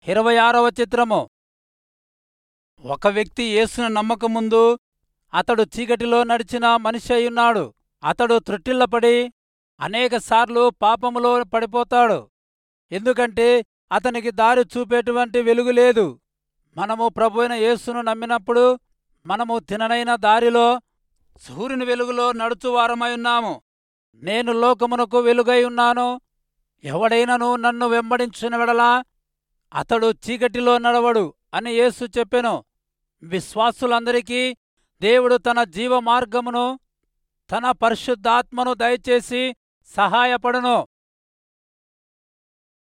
ఇరవై ఆరవ చిత్రము ఒక వ్యక్తి యేసును నమ్మకముందు అతడు చీకటిలో నడిచిన మనిషి అయ్యున్నాడు అతడు త్రొట్టిల్లపడి అనేకసార్లు పాపములో పడిపోతాడు ఎందుకంటే అతనికి దారి చూపేటువంటి వెలుగు లేదు మనము ప్రభువైన యేసును నమ్మినప్పుడు మనము తిననైన దారిలో సూర్యుని వెలుగులో నడుచువారమై ఉన్నాము నేను లోకమునకు వెలుగై ఉన్నాను ఎవడైనను నన్ను వెంబడించిన వెడలా అతడు చీకటిలో నడవడు అని యేసు చెప్పెను విశ్వాసులందరికీ దేవుడు తన జీవ మార్గమును తన పరిశుద్ధాత్మను దయచేసి సహాయపడును